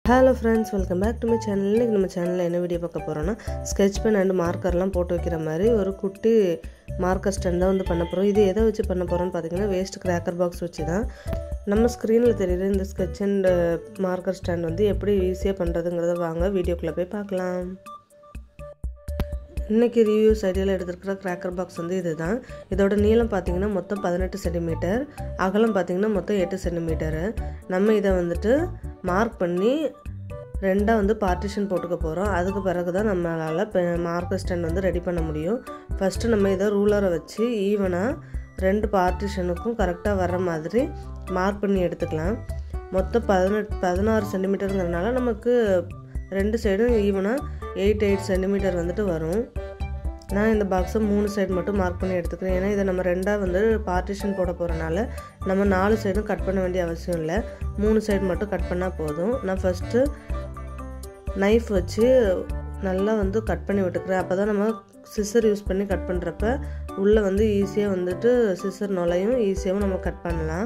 hello friends welcome back to my channel இன்றைக்கி நம்ம சேனலில் என்ன வீடியோ பார்க்க போகிறோன்னா ஸ்கெட்ச் பென் அண்ட் மார்க்கர்லாம் போட்டு வைக்கிற மாதிரி ஒரு குட்டி மார்க்கர் ஸ்டாண்ட் தான் வந்து பண்ண போகிறோம் இது எதை வச்சு பண்ண போகிறோம்னு பார்த்தீங்கன்னா வேஸ்ட் கிராக்கர் பாக்ஸ் வச்சு தான் நம்ம ஸ்க்ரீனில் தெரியுற இந்த ஸ்கெட்ச் அண்ட் மார்க்கர் ஸ்டாண்ட் வந்து எப்படி ஈஸியாக பண்ணுறதுங்கிறத வாங்க வீடியோக்குள்ளே போய் பார்க்கலாம் இன்றைக்கி ரிவ்யூஸ் ஐடியாவில் எடுத்துருக்கிற கிராக்கர் பாக்ஸ் வந்து இது தான் இதோட நீளம் பார்த்தீங்கன்னா மொத்தம் பதினெட்டு சென்டிமீட்டர் அகலம் பார்த்தீங்கன்னா மொத்தம் எட்டு சென்டிமீட்டரு நம்ம இதை வந்துட்டு மார்க் பண்ணி ரெண்டாக வந்து பார்ட்டிஷன் போட்டுக்க போகிறோம் அதுக்கு பிறகு தான் நம்மளால் மார்க்கர் ஸ்டாண்ட் வந்து ரெடி பண்ண முடியும் ஃபஸ்ட்டு நம்ம இதை ரூலரை வச்சு ஈவனாக ரெண்டு பார்ட்டிஷனுக்கும் கரெக்டாக வர்ற மாதிரி மார்க் பண்ணி எடுத்துக்கலாம் மொத்தம் பதினெட்டு பதினாறு சென்டிமீட்டருங்கிறனால நமக்கு ரெண்டு சைடும் ஈவனாக எயிட் எயிட் சென்டிமீட்டர் வந்துட்டு வரும் நான் இந்த பாக்ஸை மூணு சைடு மட்டும் மார்க் பண்ணி எடுத்துக்கிறேன் ஏன்னா இதை நம்ம ரெண்டாக வந்து பார்ட்டிஷன் போட போகிறனால நம்ம நாலு சைடும் கட் பண்ண வேண்டிய அவசியம் இல்லை மூணு சைடு மட்டும் கட் பண்ணால் போதும் நான் ஃபஸ்ட்டு நைஃப் வச்சு நல்லா வந்து கட் பண்ணி விட்டுக்கிறேன் அப்போ தான் நம்ம சிசர் யூஸ் பண்ணி கட் பண்ணுறப்ப உள்ளே வந்து ஈஸியாக வந்துட்டு சிசர் நுழையும் ஈஸியாகவும் நம்ம கட் பண்ணலாம்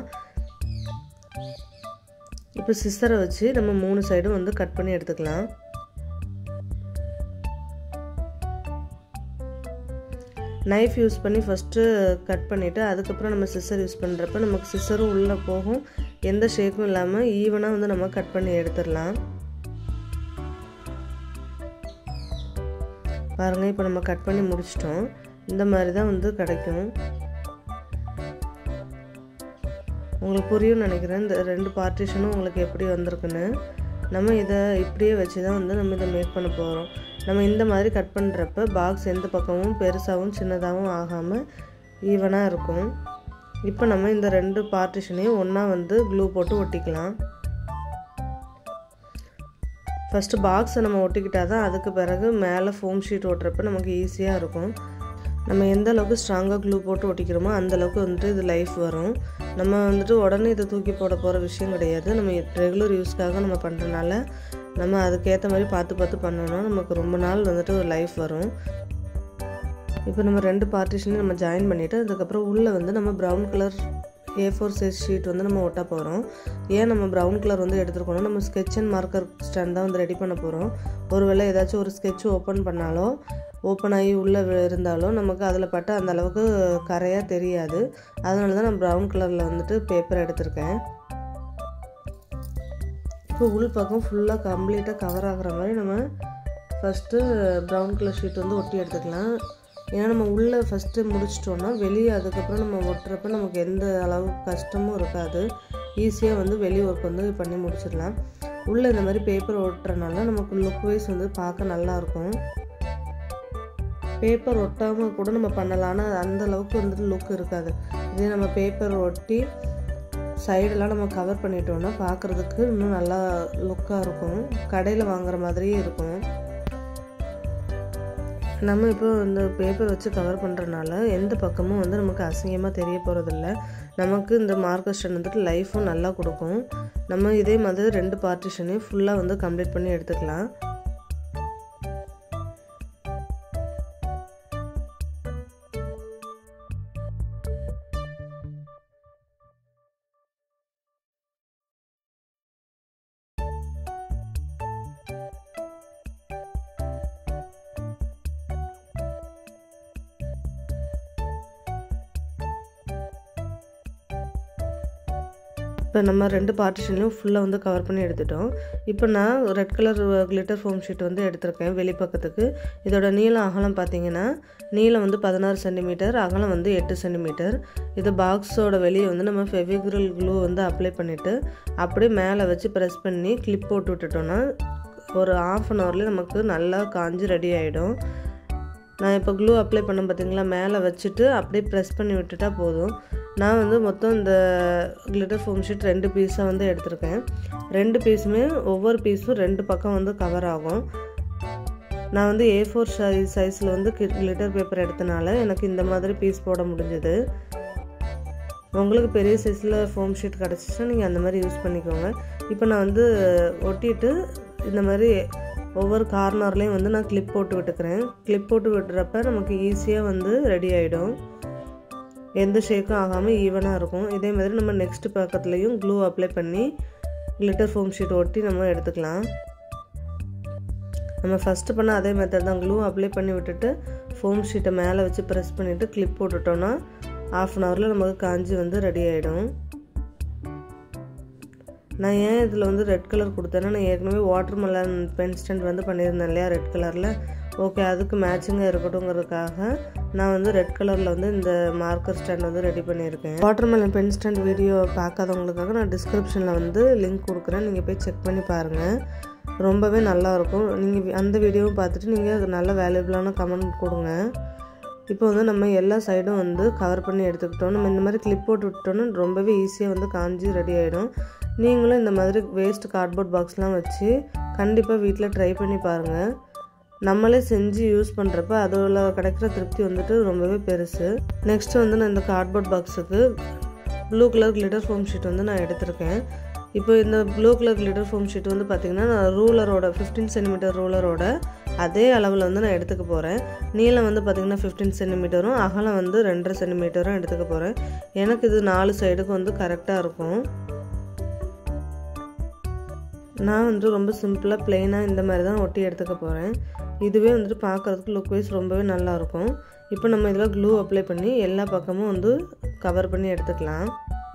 இப்போ சிசரை வச்சு நம்ம மூணு சைடும் வந்து கட் பண்ணி எடுத்துக்கலாம் நைஃப் யூஸ் பண்ணி ஃபஸ்ட்டு கட் பண்ணிவிட்டு அதுக்கப்புறம் நம்ம சிசர் யூஸ் பண்ணுறப்ப நமக்கு சிசரும் உள்ளே போகும் எந்த ஷேக்கும் இல்லாமல் ஈவனாக வந்து நம்ம கட் பண்ணி எடுத்துடலாம் பாருங்கள் இப்போ நம்ம கட் பண்ணி முடிச்சிட்டோம் இந்த மாதிரி தான் வந்து கிடைக்கும் உங்களுக்கு புரியும்னு நினைக்கிறேன் இந்த ரெண்டு பார்ட்டிஷனும் உங்களுக்கு எப்படி வந்திருக்குன்னு நம்ம இதை இப்படியே வச்சு தான் வந்து நம்ம இதை மேக் பண்ண போகிறோம் நம்ம இந்த மாதிரி கட் பண்ணுறப்ப பாக்ஸ் எந்த பக்கமும் பெருசாகவும் சின்னதாகவும் ஆகாமல் ஈவனாக இருக்கும் இப்போ நம்ம இந்த ரெண்டு பார்ட்டிஷனையும் ஒன்றா வந்து க்ளூ போட்டு ஒட்டிக்கலாம் ஃபஸ்ட்டு பாக்ஸை நம்ம ஒட்டிக்கிட்டால் தான் அதுக்கு பிறகு மேலே ஃபோம் ஷீட் ஒட்டுறப்ப நமக்கு ஈஸியாக இருக்கும் நம்ம எந்த அளவுக்கு ஸ்ட்ராங்காக க்ளூ போட்டு ஒட்டிக்கிறோமோ அந்தளவுக்கு வந்துட்டு இது லைஃப் வரும் நம்ம வந்துட்டு உடனே இதை தூக்கி போட போகிற விஷயம் கிடையாது நம்ம ரெகுலர் யூஸ்க்காக நம்ம பண்ணுறனால நம்ம அதுக்கேற்ற மாதிரி பார்த்து பார்த்து பண்ணோன்னா நமக்கு ரொம்ப நாள் வந்துட்டு ஒரு லைஃப் வரும் இப்போ நம்ம ரெண்டு பார்ட்டிஷனையும் நம்ம ஜாயின் பண்ணிவிட்டு அதுக்கப்புறம் உள்ளே வந்து நம்ம brown colour A four size sheet வந்து நம்ம ஒட்ட போகிறோம் ஏன் நம்ம ப்ரௌன் கலர் வந்து எடுத்துருக்கோம் நம்ம ஸ்கெட்ச் அண்ட் மார்க்கர் ஸ்டாண்ட் தான் வந்து ரெடி பண்ண போகிறோம் ஒருவேளை ஏதாச்சும் ஒரு ஸ்கெட்ச் ஓப்பன் பண்ணாலோ ஓப்பன் ஆகி உள்ளே இருந்தாலும் நமக்கு அதில் பட்ட அந்த அளவுக்கு கரையாக தெரியாது அதனால தான் நான் ப்ரௌன் கலரில் வந்துட்டு பேப்பர் எடுத்திருக்கேன் இப்போ உள் பக்கம் ஃபுல்லாக கம்ப்ளீட்டாக கவர் ஆகிற மாதிரி நம்ம ஃபஸ்ட்டு ப்ரௌன் கலர் ஷீட் வந்து ஒட்டி எடுத்துக்கலாம் ஏன்னா நம்ம உள்ளே ஃபஸ்ட்டு முடிச்சிட்டோன்னா வெளியே அதுக்கப்புறம் நம்ம ஒட்டுறப்ப நமக்கு எந்த அளவு கஷ்டமும் இருக்காது ஈஸியாக வந்து வெளி ஒர்க் வந்து பண்ணி முடிச்சிடலாம் உள்ளே இந்த மாதிரி பேப்பர் ஒட்டுறனால நமக்கு லுக் வைஸ் வந்து பார்க்க நல்லாயிருக்கும் பேப்பர் ஒட்டாமல் கூட நம்ம பண்ணலாம் ஆனால் அந்த அளவுக்கு வந்துட்டு லுக் இருக்காது இதே நம்ம பேப்பர் ஒட்டி சைடெல்லாம் நம்ம கவர் பண்ணிட்டோம்னா பார்க்குறதுக்கு இன்னும் நல்லா லுக்காக இருக்கும் கடையில் வாங்குற மாதிரியே இருக்கும் நம்ம இப்போ இந்த பேப்பர் வச்சு கவர் பண்ணுறனால எந்த பக்கமும் வந்து நமக்கு அசிங்கமாக தெரிய போகிறதில்ல நமக்கு இந்த மார்க்கர் ஸ்டாண்ட் வந்துட்டு லைஃப்பும் நல்லா கொடுக்கும் நம்ம இதே மாதிரி ரெண்டு பார்ட்டிஷனையும் ஃபுல்லாக வந்து கம்ப்ளீட் பண்ணி எடுத்துக்கலாம் இப்போ நம்ம ரெண்டு பார்ட்டிஷன்லையும் ஃபுல்லாக வந்து கவர் பண்ணி எடுத்துட்டோம் இப்போ நான் red colour glitter foam sheet வந்து எடுத்திருக்கேன் வெளிப்பக்கத்துக்கு இதோட நீளம் அகலம் பார்த்தீங்கன்னா நீளம் வந்து பதினாறு சென்டிமீட்டர் அகலம் வந்து எட்டு சென்டிமீட்டர் இது பாக்ஸோட வெளியே வந்து நம்ம ஃபெவிக்ரில் க்ளூ வந்து அப்ளை பண்ணிவிட்டு அப்படியே மேலே வச்சு ப்ரெஸ் பண்ணி கிளிப் போட்டு விட்டுட்டோன்னா ஒரு ஆஃப் அன் ஹவர்லேயே நமக்கு நல்லா காஞ்சி ரெடி ஆகிடும் நான் இப்போ க்ளூ அப்ளை பண்ண பார்த்தீங்களா மேலே வச்சுட்டு அப்படியே ப்ரெஸ் பண்ணி விட்டுட்டா போதும் நான் வந்து மொத்தம் இந்த கிளிட்டர் ஃபோம் ஷீட் ரெண்டு பீஸாக வந்து எடுத்திருக்கேன் ரெண்டு பீஸுமே ஒவ்வொரு பீஸும் ரெண்டு பக்கம் வந்து கவர் ஆகும் நான் வந்து ஏ ஃபோர் சைஸ் சைஸில் வந்து கிளிட்டர் பேப்பர் எடுத்தனால எனக்கு இந்த மாதிரி பீஸ் போட முடிஞ்சது உங்களுக்கு பெரிய சைஸில் ஃபோம் ஷீட் கிடச்சிச்சுன்னா நீங்கள் அந்த மாதிரி யூஸ் பண்ணிக்கோங்க இப்போ நான் வந்து ஒட்டிட்டு இந்த மாதிரி ஒவ்வொரு கார்னர்லேயும் வந்து நான் கிளிப் போட்டு விட்டுக்கிறேன் கிளிப் போட்டு விட்டுறப்ப நமக்கு ஈஸியாக வந்து ரெடி ஆகிடும் எந்த ஷேக்கும் ஆகாமல் ஈவனாக இருக்கும் இதே மாதிரி நம்ம நெக்ஸ்ட் பக்கத்துலேயும் க்ளூ அப்ளை பண்ணி கிளிட்டர் ஃபோம் ஷீட் ஒட்டி நம்ம எடுத்துக்கலாம் நம்ம ஃபஸ்ட்டு பண்ண அதே மெத்தட் தான் க்ளூ அப்ளை பண்ணி விட்டுட்டு ஃபோம் ஷீட்டை மேலே வச்சு ப்ரெஸ் பண்ணிவிட்டு கிளிப் போட்டுட்டோன்னா ஆஃப் அன் ஹவரில் நமக்கு காஞ்சி வந்து ரெடி ஆகிடும் நான் ஏன் இதில் வந்து ரெட் கலர் கொடுத்தேன்னா நான் ஏற்கனவே வாட்டர் மெலன் பென் ஸ்டாண்ட் வந்து பண்ணியிருந்தேன் இல்லையா ரெட் கலரில் ஓகே அதுக்கு மேட்சிங்காக இருக்கட்டுங்கிறதுக்காக நான் வந்து ரெட் கலரில் வந்து இந்த மார்க்கர் ஸ்டாண்ட் வந்து ரெடி பண்ணியிருக்கேன் watermelon pen stand video பார்க்காதவங்களுக்காக நான் டிஸ்கிரிப்ஷனில் வந்து லிங்க் கொடுக்குறேன் நீங்கள் போய் செக் பண்ணி பாருங்கள் ரொம்பவே நல்லாயிருக்கும் நீங்கள் அந்த வீடியோவும் பார்த்துட்டு நீங்கள் நல்ல வேல்யூபிளான கமெண்ட் கொடுங்க இப்போ வந்து நம்ம எல்லா சைடும் வந்து கவர் பண்ணி எடுத்துக்கிட்டோம் நம்ம இந்த மாதிரி கிளிப் போட்டு விட்டோம்னா ரொம்பவே ஈஸியாக வந்து காஞ்சி ரெடி ஆகிடும் நீங்களும் இந்த மாதிரி வேஸ்ட் கார்ட்போர்ட் பாக்ஸ்லாம் வச்சு கண்டிப்பாக வீட்டில் ட்ரை பண்ணி பாருங்கள் நம்மளே செஞ்சு யூஸ் பண்ணுறப்ப அதில் கிடைக்கிற திருப்தி வந்துட்டு ரொம்பவே பெருசு நெக்ஸ்ட்டு வந்து நான் இந்த கார்ட்போர்ட் பாக்ஸுக்கு blue colour glitter foam sheet வந்து நான் எடுத்திருக்கேன் இப்போ இந்த blue colour glitter foam sheet வந்து பார்த்திங்கன்னா நான் ரூலரோட ஃபிஃப்டீன் சென்டிமீட்டர் ரூலரோட அதே அளவில் வந்து நான் எடுத்துக்க போகிறேன் நீளம் வந்து பார்த்திங்கன்னா ஃபிஃப்டீன் சென்டிமீட்டரும் அகலம் வந்து ரெண்டரை சென்டிமீட்டரும் எடுத்துக்க போகிறேன் எனக்கு இது நாலு சைடுக்கு வந்து கரெக்டாக இருக்கும் நான் வந்து ரொம்ப சிம்பிளாக ப்ளெயினாக இந்த மாதிரி தான் ஒட்டி எடுத்துக்க போகிறேன் இதுவே வந்துட்டு பார்க்குறதுக்கு லுக் வைஸ் ரொம்பவே நல்லாயிருக்கும் இப்போ நம்ம இதில் க்ளூ அப்ளை பண்ணி எல்லா பக்கமும் வந்து கவர் பண்ணி எடுத்துக்கலாம்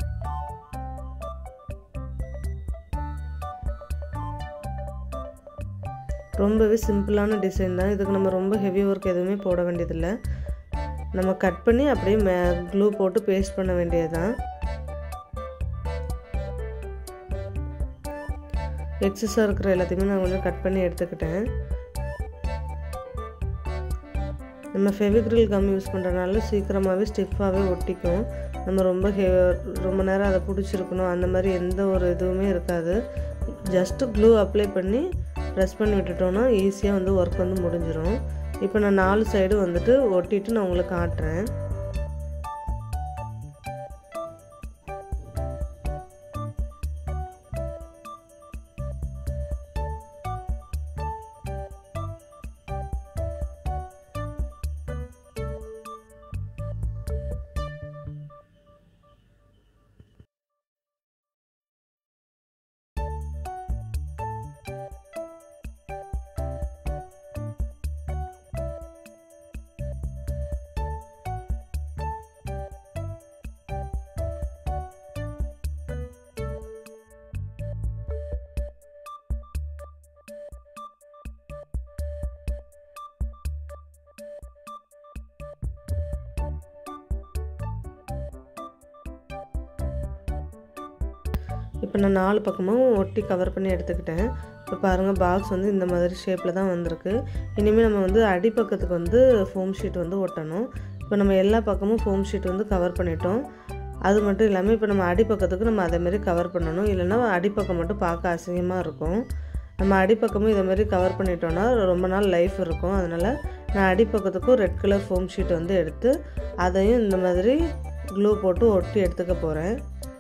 ரொம்பவே சிம்பிளான டிசைன் தான் இதுக்கு நம்ம ரொம்ப ஹெவி ஒர்க் எதுவுமே போட வேண்டியதில்லை நம்ம கட் பண்ணி அப்படியே மே க்ளூ போட்டு பேஸ்ட் பண்ண வேண்டியது தான் எக்ஸஸாக இருக்கிற எல்லாத்தையுமே நான் கொஞ்சம் கட் பண்ணி எடுத்துக்கிட்டேன் நம்ம ஃபெவிக்ரில் கம் யூஸ் பண்ணுறதுனால சீக்கிரமாகவே ஸ்டிஃபாகவே ஒட்டிக்கும் நம்ம ரொம்ப ஹெ ரொம்ப நேரம் அதை பிடிச்சிருக்கணும் அந்த மாதிரி எந்த ஒரு இதுவுமே இருக்காது ஜஸ்ட்டு க்ளூ அப்ளை பண்ணி ப்ரெஸ் பண்ணி விட்டுட்டோன்னா ஈஸியாக வந்து ஒர்க் வந்து முடிஞ்சிடும் இப்போ நான் நாலு சைடு வந்துட்டு ஒட்டிட்டு நான் உங்களுக்கு காட்டுறேன் இப்போ நான் நாலு பக்கமும் ஒட்டி கவர் பண்ணி எடுத்துக்கிட்டேன் இப்போ பாருங்கள் பாக்ஸ் வந்து இந்த மாதிரி ஷேப்பில் தான் வந்திருக்கு இனிமேல் நம்ம வந்து அடிப்பக்கத்துக்கு வந்து ஃபோம் ஷீட் வந்து ஒட்டணும் இப்போ நம்ம எல்லா பக்கமும் ஃபோம் ஷீட் வந்து கவர் பண்ணிட்டோம் அது மட்டும் இல்லாமல் இப்போ நம்ம அடிப்பக்கத்துக்கு நம்ம அதேமாரி கவர் பண்ணணும் இல்லைன்னா அடிப்பக்கம் மட்டும் பார்க்க அசிங்கமாக இருக்கும் நம்ம அடிப்பக்கமும் இதை மாதிரி கவர் பண்ணிட்டோன்னா ரொம்ப நாள் லைஃப் இருக்கும் அதனால் நான் அடிப்பக்கத்துக்கும் ரெட் கலர் ஃபோம் ஷீட் வந்து எடுத்து அதையும் இந்த மாதிரி க்ளூ போட்டு ஒட்டி எடுத்துக்க போகிறேன்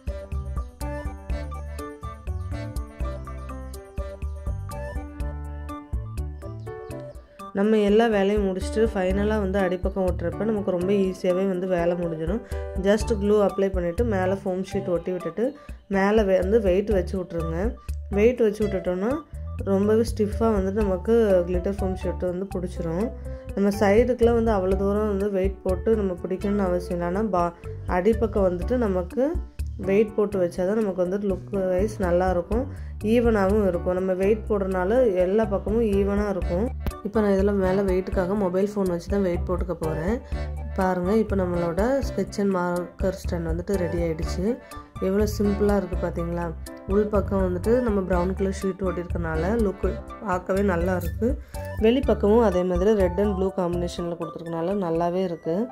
நம்ம எல்லா வேலையும் முடிச்சுட்டு ஃபைனலாக வந்து அடிப்பக்கம் ஒட்டுறப்ப நமக்கு ரொம்ப ஈஸியாகவே வந்து வேலை முடிஞ்சிடும் ஜஸ்ட் க்ளூ அப்ளை பண்ணிவிட்டு மேலே ஃபோம் ஷீட் ஒட்டி விட்டுட்டு மேலே வந்து வெயிட் வச்சு விட்ருங்க வெயிட் வச்சு விட்டுட்டோன்னா ரொம்பவே ஸ்டிஃபாக வந்துட்டு நமக்கு கிளிட்டர் ஃபோம் ஷீட் வந்து பிடிச்சிரும் நம்ம சைடுக்கெலாம் வந்து அவ்வளோ தூரம் வந்து வெயிட் போட்டு நம்ம பிடிக்கணும்னு அவசியம் இல்லை ஆனால் பா அடிப்பக்கம் வந்துட்டு நமக்கு வெயிட் போட்டு வச்சா தான் நமக்கு வந்து லுக் வைஸ் நல்லாயிருக்கும் ஈவனாகவும் இருக்கும் நம்ம வெயிட் போடுறனால எல்லா பக்கமும் ஈவனாக இருக்கும் இப்போ நான் இதில் மேலே வெயிட்டுக்காக மொபைல் ஃபோன் வச்சு தான் வெயிட் போட்டுக்க போகிறேன் பாருங்கள் இப்போ நம்மளோட ஸ்கெட்ச் அண்ட் மார்க்கர் ஸ்டாண்ட் வந்துட்டு ரெடி ஆகிடுச்சு எவ்வளோ சிம்பிளாக இருக்குது பார்த்தீங்களா உள் பக்கம் வந்துட்டு நம்ம ப்ரௌன் கலர் ஷீட் ஓட்டியிருக்கனால லுக் பார்க்கவே நல்லா இருக்குது வெளிப்பக்கமும் அதே மாதிரி ரெட் அண்ட் ப்ளூ காம்பினேஷனில் கொடுத்துருக்கனால நல்லாவே இருக்குது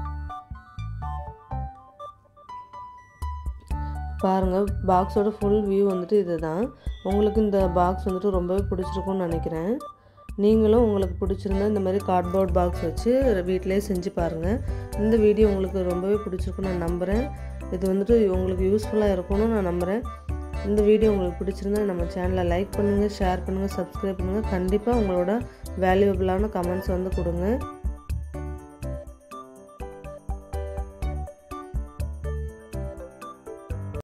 பாருங்கள் பாக்ஸோட ஃபுல் வியூ வந்துட்டு இது தான் உங்களுக்கு இந்த பாக்ஸ் வந்துட்டு ரொம்பவே பிடிச்சிருக்கும்னு நினைக்கிறேன் நீங்களும் உங்களுக்கு பிடிச்சிருந்தா இந்த மாதிரி கார்ட்போர்ட் பாக்ஸ் வச்சு வீட்டிலே செஞ்சு பாருங்கள் இந்த வீடியோ உங்களுக்கு ரொம்பவே பிடிச்சிருக்குன்னு நான் நம்புகிறேன் இது வந்துட்டு உங்களுக்கு யூஸ்ஃபுல்லாக இருக்கும்னு நான் நம்புகிறேன் இந்த வீடியோ உங்களுக்கு பிடிச்சிருந்தா நம்ம சேனலை லைக் பண்ணுங்கள் ஷேர் பண்ணுங்கள் சப்ஸ்கிரைப் பண்ணுங்கள் கண்டிப்பாக உங்களோட வேல்யூபிளான கமெண்ட்ஸ் வந்து கொடுங்க